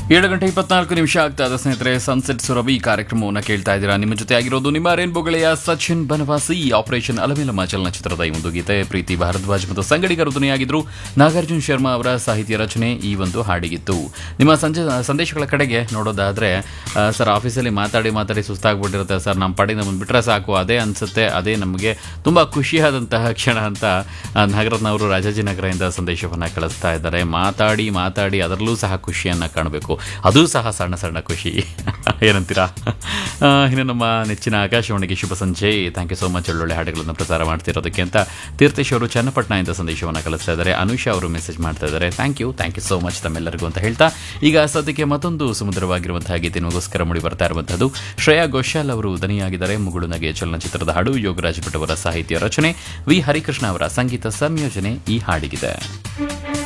ಏಳು ಗಂಟೆ ಇಪ್ಪತ್ನಾಲ್ಕು ನಿಮಿಷ ಆಗ್ತಾ ಇದೆ ಸ್ನೇಹಿತರೆ ಸನ್ಸೆಟ್ ಸುರಭಿ ಕಾರ್ಯಕ್ರಮವನ್ನು ಕೇಳ್ತಾ ಇದ್ದೀರಾ ನಿಮ್ಮ ಜೊತೆ ಆಗಿರೋದು ನಿಮ್ಮ ರೇನ್ಬೋ ಗೆಳೆಯ ಸಚಿನ್ ಬನವಾಸಿ ಆಪರೇಷನ್ ಅಲಮೇಲಮ್ಮ ಚಲನಚಿತ್ರದ ಈ ಒಂದು ಗೀತೆ ಪ್ರೀತಿ ಭಾರದ್ವಾಜ್ ಮತ್ತು ಸಂಗಡಿಗರು ಧ್ವನಿಯಾಗಿದ್ರು ನಾಗಾರ್ಜುನ್ ಶರ್ಮಾ ಅವರ ಸಾಹಿತ್ಯ ರಚನೆ ಈ ಒಂದು ಹಾಡಿಗಿತ್ತು ನಿಮ್ಮ ಸಂಜೆ ಸಂದೇಶಗಳ ಕಡೆಗೆ ನೋಡೋದಾದ್ರೆ ಆ, ಸರ್ ಆಫೀಸಲ್ಲಿ ಮಾತಾಡಿ ಮಾತಾಡಿ ಸುಸ್ತಾಗ್ಬಿಟ್ಟಿರುತ್ತೆ ಸರ್ ನಮ್ಮ ಪಾಡಿಗೆ ನಮ್ಮನ್ನು ಬಿಟ್ಟರೆ ಸಾಕು ಅದೇ ಅನ್ಸುತ್ತೆ ಅದೇ ನಮಗೆ ತುಂಬ ಖುಷಿಯಾದಂತಹ ಕ್ಷಣ ಅಂತ ಆ, ನಾಗರತ್ನವರು ರಾಜಾಜಿನಗರದಿಂದ ಸಂದೇಶವನ್ನು ಕಳಿಸ್ತಾ ಇದ್ದಾರೆ ಮಾತಾಡಿ ಮಾತಾಡಿ ಅದರಲ್ಲೂ ಸಹ ಖುಷಿಯನ್ನು ಕಾಣಬೇಕು ಅದು ಸಹ ಸಣ್ಣ ಸಣ್ಣ ಖುಷಿ ಏನಂತೀರಾ ಆ, ಇನ್ನು ನಮ್ಮ ನೆಚ್ಚಿನ ಆಕಾಶವಾಣಿಗೆ ಶುಭ ಸಂಜೆ ಥ್ಯಾಂಕ್ ಯು ಸೋ ಮಚ್ ಒಳ್ಳೊಳ್ಳೆ ಹಾಡುಗಳನ್ನು ಪ್ರಸಾರ ಮಾಡ್ತಿರೋದಕ್ಕೆ ಅಂತ ತೀರ್ಥೇಶ್ ಅವರು ಚನ್ನಪಟ್ಟಣದಿಂದ ಸಂದೇಶವನ್ನು ಕಳಿಸ್ತಾ ಇದ್ದಾರೆ ಅನುಷಾ ಅವರು ಮೆಸೇಜ್ ಮಾಡ್ತಾ ಇದ್ದಾರೆ thank you thank you so much ತಮ್ಮೆಲ್ಲರಿಗೂ ಅಂತ ಹೇಳ್ತಾ ಈಗ ಸದ್ಯಕ್ಕೆ ಮತ್ತೊಂದು ಸುಮಧುರವಾಗಿರುವಂತಹ ಗೀತೆ ನಿಮಗೋಸ್ಕರ ಮೂಡಿ ಬರ್ತಾ ಇರುವಂತಹದ್ದು ಶ್ರೇಯಾ ಘೋಷಾಲ್ ಅವರು ದನಿಯಾಗಿದ್ದಾರೆ ಮುಗುಳು ನಗೆ ಚಲನಚಿತ್ರದ ಹಾಡು ಯೋಗರಾಜ್ ಭಟ್ ಅವರ ಸಾಹಿತ್ಯ ರಚನೆ ವಿ ಹರಿಕೃಷ್ಣ ಅವರ ಸಂಗೀತ ಸಂಯೋಜನೆ ಈ ಹಾಡಿಗಿದೆ